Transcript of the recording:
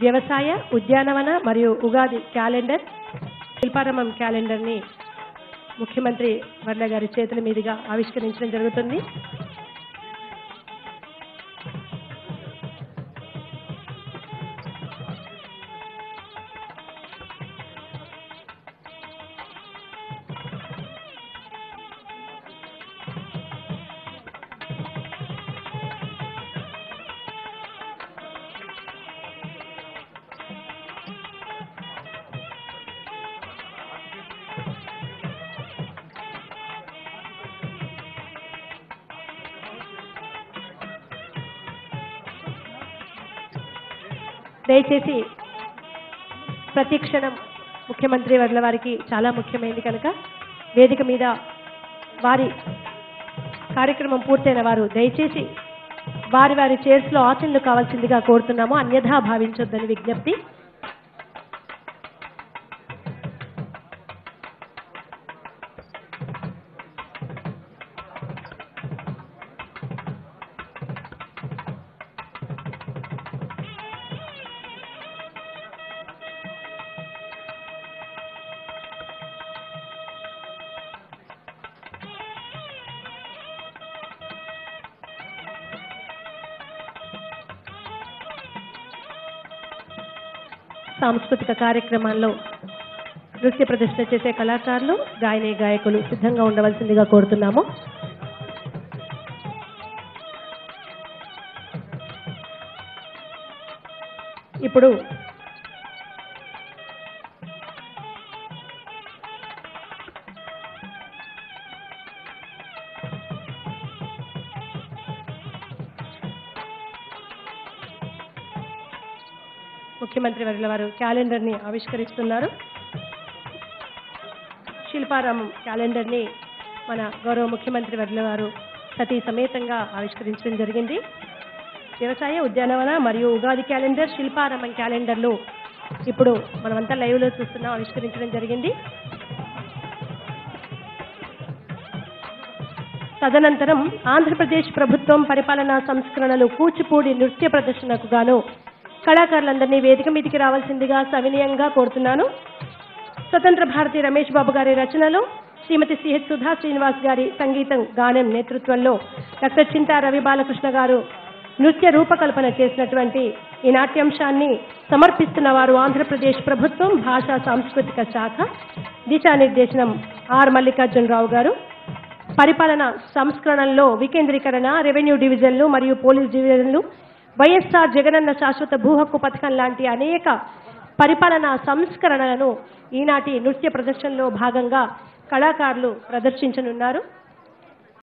వ్యవసాయ ఉద్యానవన మరియు ఉగాది క్యాలెండర్ శిల్పారామం క్యాలెండర్ని ముఖ్యమంత్రి వర్ల గారి చేతుల మీదుగా ఆవిష్కరించడం జరుగుతుంది దయచేసి ప్రతి క్షణం ముఖ్యమంత్రి వర్ల వారికి చాలా ముఖ్యమైనది కనుక వేదిక మీద వారి కార్యక్రమం పూర్తయిన వారు దయచేసి వారి వారి చైర్స్ లో ఆసనలు కావాల్సిందిగా కోరుతున్నాము అన్యథా భావించొద్దని విజ్ఞప్తి సాంస్కృతిక కార్యక్రమాల్లో నృత్య ప్రదర్శన చేసే కళాకారులు గాయని గాయకులు సిద్ధంగా ఉండవలసిందిగా కోరుతున్నాము ఇప్పుడు ముఖ్యమంత్రి వర్యుల వారు క్యాలెండర్ ని ఆవిష్కరిస్తున్నారు శిల్పారామం క్యాలెండర్ ని మన గౌరవ ముఖ్యమంత్రి వర్యుల వారు సతీ సమేతంగా ఆవిష్కరించడం జరిగింది వ్యవసాయ ఉద్యానవన మరియు ఉగాది క్యాలెండర్ శిల్పారామం క్యాలెండర్లు ఇప్పుడు మనమంతా లైవ్ లో చూస్తున్నాం ఆవిష్కరించడం జరిగింది తదనంతరం ఆంధ్రప్రదేశ్ ప్రభుత్వం పరిపాలనా సంస్కరణలు కూచిపూడి నృత్య ప్రదర్శనకు గాను కళాకారులందరినీ వేదిక మీదికి రావాల్సిందిగా సవినయంగా కోరుతున్నాను స్వతంత్ర భారతి రమేష్ బాబు గారి రచనలో శ్రీమతి సిహెచ్ సుధా శ్రీనివాస్ గారి సంగీతం గానం నేతృత్వంలో డాక్టర్ చింతా రవి బాలకృష్ణ గారు నృత్య రూపకల్పన చేసినటువంటి ఈ నాట్యాంశాన్ని సమర్పిస్తున్న వారు ఆంధ్రప్రదేశ్ ప్రభుత్వం భాషా సాంస్కృతిక శాఖ దిశానిర్దేశనం ఆర్ మల్లికార్జునరావు గారు పరిపాలన సంస్కరణల్లో వికేంద్రీకరణ రెవెన్యూ డివిజన్లు మరియు పోలీస్ డివిజన్లు వైఎస్ఆర్ జగనన్న శాశ్వత భూ హక్కు పథకం లాంటి అనేక పరిపాలనా సంస్కరణలను ఈనాటి నృత్య ప్రదర్శనలో భాగంగా కళాకారులు ప్రదర్శించనున్నారు